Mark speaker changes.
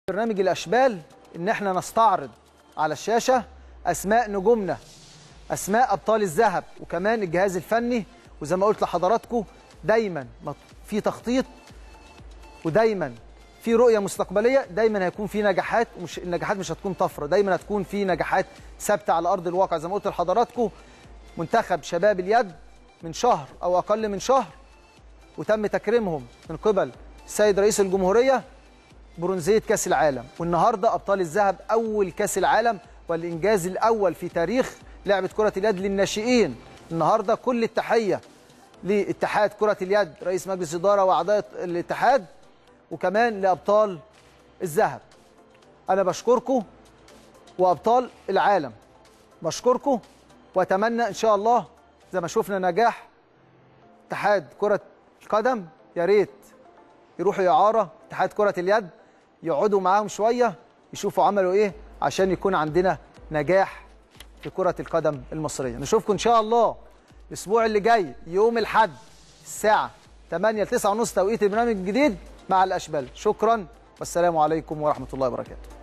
Speaker 1: برنامج الاشبال ان احنا نستعرض على الشاشه اسماء نجومنا اسماء ابطال الذهب وكمان الجهاز الفني وزي ما قلت لحضراتكم دايما مط- في تخطيط ودايما في رؤيه مستقبليه دايما هيكون في نجاحات ومش النجاحات مش هتكون طفره دايما هتكون في نجاحات ثابته على ارض الواقع زي ما قلت لحضراتكم منتخب شباب اليد من شهر او اقل من شهر وتم تكريمهم من قبل السيد رئيس الجمهوريه برونزيه كاس العالم والنهارده ابطال الذهب اول كاس العالم والانجاز الاول في تاريخ لعبه كره اليد للناشئين النهارده كل التحيه لاتحاد كره اليد رئيس مجلس اداره واعضاء الاتحاد وكمان لابطال الذهب انا بشكركم وابطال العالم بشكركم واتمنى ان شاء الله زي ما شفنا نجاح اتحاد كره القدم يا ريت يروحوا اعاره اتحاد كره اليد يقعدوا معاهم شويه يشوفوا عملوا ايه عشان يكون عندنا نجاح في كره القدم المصريه نشوفكم ان شاء الله الاسبوع اللي جاي يوم الاحد الساعه 8 ل 9 ونص توقيت البرنامج الجديد مع الاشبال شكرا والسلام عليكم ورحمه الله وبركاته